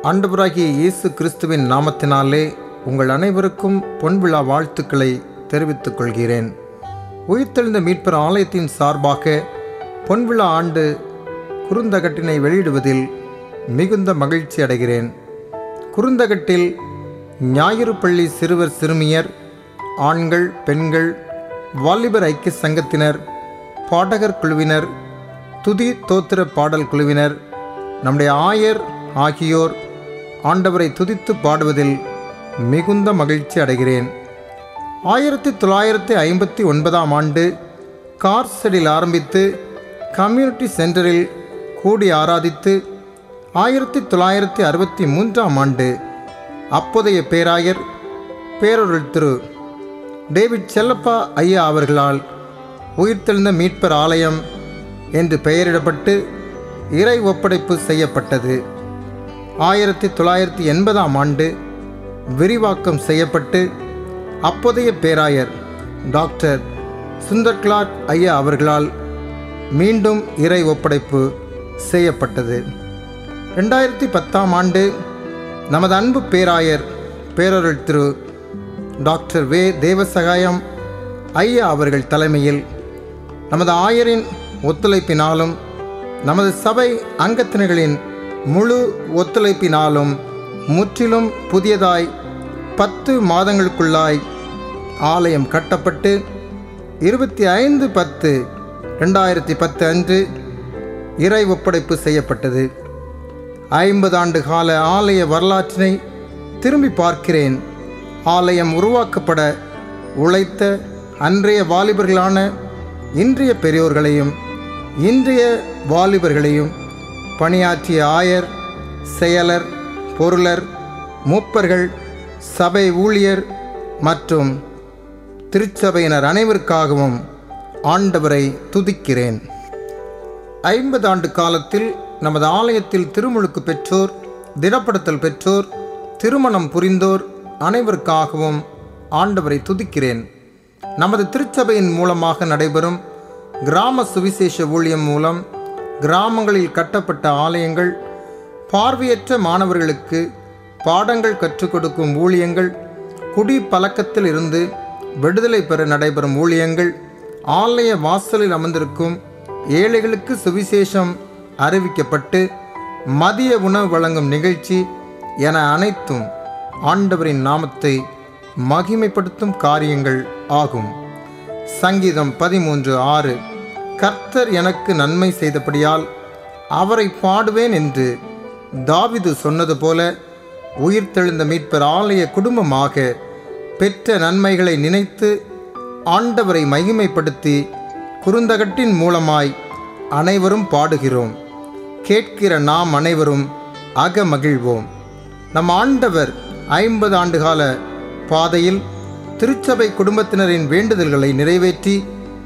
ஆண்டவராகிய இயேசு கிறிஸ்துவின் நாமத்தினாலே உங்கள் அனைவருக்கும் பொன்விழா வாழ்த்துக்களை தெரிவித்துக் கொள்கிறேன் உயிர்த்தெழுந்த மீட்பர் ஆலயத்தின் சார்பாக பொன்விழா ஆண்டு குறுந்தகட்டினை வெளியிடுவதில் மிகுந்த மகிழ்ச்சி அடைகிறேன் குறுந்தகட்டில் ஞாயிறு பள்ளி சிறுவர் சிறுமியர் ஆண்கள் பெண்கள் வாலிபர் ஐக்கிய சங்கத்தினர் பாடகர் குழுவினர் துதி தோத்திர பாடல் குழுவினர் நம்முடைய ஆயர் ஆகியோர் ஆண்டவரை துதித்து பாடுவதில் மிகுந்த மகிழ்ச்சி அடைகிறேன் ஆயிரத்தி தொள்ளாயிரத்தி ஐம்பத்தி ஒன்பதாம் ஆண்டு கார்செடில் ஆரம்பித்து கம்யூனிட்டி சென்டரில் கூடி ஆராதித்து ஆயிரத்தி தொள்ளாயிரத்தி அறுபத்தி மூன்றாம் ஆண்டு அப்போதைய பேராயர் பேரொருள் திரு டேவிட் செல்லப்பா ஐயா அவர்களால் உயிர்த்தெழுந்த மீட்பர் ஆலயம் என்று பெயரிடப்பட்டு இறை ஒப்படைப்பு செய்யப்பட்டது ஆயிரத்தி தொள்ளாயிரத்தி எண்பதாம் ஆண்டு விரிவாக்கம் செய்யப்பட்டு அப்போதைய பேராயர் டாக்டர் சுந்தர்கிளாட் ஐயா அவர்களால் மீண்டும் இறை ஒப்படைப்பு செய்யப்பட்டது ரெண்டாயிரத்தி பத்தாம் ஆண்டு நமது அன்பு பேராயர் பேரருள் திரு டாக்டர் வே தேவசகாயம் ஐயா அவர்கள் தலைமையில் நமது ஆயரின் ஒத்துழைப்பினாலும் நமது சபை அங்கத்தினர்களின் முழு ஒத்துழைப்பினாலும் முற்றிலும் புதியதாய் பத்து மாதங்களுக்குள்ளாய் ஆலயம் கட்டப்பட்டு இருபத்தி ஐந்து பத்து ரெண்டாயிரத்தி பத்து அன்று இறை ஒப்படைப்பு செய்யப்பட்டது ஐம்பது ஆண்டு கால ஆலய வரலாற்றினை திரும்பி பார்க்கிறேன் ஆலயம் உருவாக்கப்பட உழைத்த அன்றைய வாலிபர்களான இன்றைய பெரியோர்களையும் இன்றைய வாலிபர்களையும் பணியாற்றிய ஆயர் செயலர் பொருளர் மூப்பர்கள் சபை ஊழியர் மற்றும் திருச்சபையினர் அனைவருக்காகவும் ஆண்டவரை துதிக்கிறேன் ஐம்பது ஆண்டு காலத்தில் நமது ஆலயத்தில் திருமுழுக்கு பெற்றோர் திடப்படுத்தல் பெற்றோர் திருமணம் புரிந்தோர் அனைவருக்காகவும் ஆண்டவரை துதிக்கிறேன் நமது திருச்சபையின் மூலமாக நடைபெறும் கிராம சுவிசேஷ ஊழியம் மூலம் கிராமங்களில் கட்டப்பட்ட ஆலயங்கள் பார்வையற்ற மாணவர்களுக்கு பாடங்கள் கற்றுக் கொடுக்கும் ஊழியங்கள் குடி பழக்கத்தில் இருந்து விடுதலை பெற நடைபெறும் ஊழியங்கள் ஆலய வாசலில் அமர்ந்திருக்கும் ஏழைகளுக்கு சுவிசேஷம் அறிவிக்கப்பட்டு மதிய உணவு வழங்கும் நிகழ்ச்சி என அனைத்தும் ஆண்டவரின் நாமத்தை மகிமைப்படுத்தும் காரியங்கள் ஆகும் சங்கீதம் பதிமூன்று ஆறு கர்த்தர் எனக்கு நன்மை செய்தபடியால் அவரை பாடுவேன் என்று தாவிது சொன்னது போல உயிர்த்தெழுந்த மீட்பர் ஆலய குடும்பமாக பெற்ற நன்மைகளை நினைத்து ஆண்டவரை மகிமைப்படுத்தி குறுந்தகட்டின் மூலமாய் அனைவரும் பாடுகிறோம் கேட்கிற நாம் அனைவரும் அகமகிழ்வோம் நம் ஆண்டவர் ஐம்பது ஆண்டுகால பாதையில் திருச்சபை குடும்பத்தினரின் வேண்டுதல்களை நிறைவேற்றி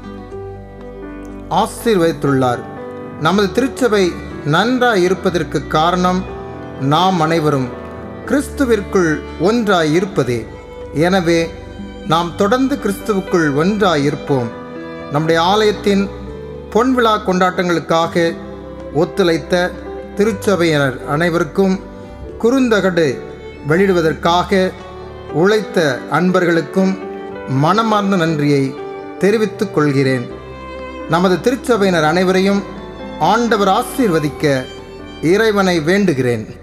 ஆசீர்வதித்துள்ளார் நமது திருச்சபை நன்றாய் இருப்பதற்கு காரணம் நாம் அனைவரும் கிறிஸ்துவிற்குள் ஒன்றாய் இருப்பதே எனவே நாம் தொடர்ந்து கிறிஸ்துவுக்குள் ஒன்றாய் இருப்போம் நம்முடைய ஆலயத்தின் பொன்விழா கொண்டாட்டங்களுக்காக ஒத்துழைத்த திருச்சபையினர் அனைவருக்கும் குறுந்தகடு வெளியிடுவதற்காக உழைத்த அன்பர்களுக்கும் மனமார்ந்த நன்றியை தெரிவித்துக் கொள்கிறேன் நமது திருச்சபையினர் அனைவரையும் ஆண்டவர் ஆசீர்வதிக்க இறைவனை வேண்டுகிறேன்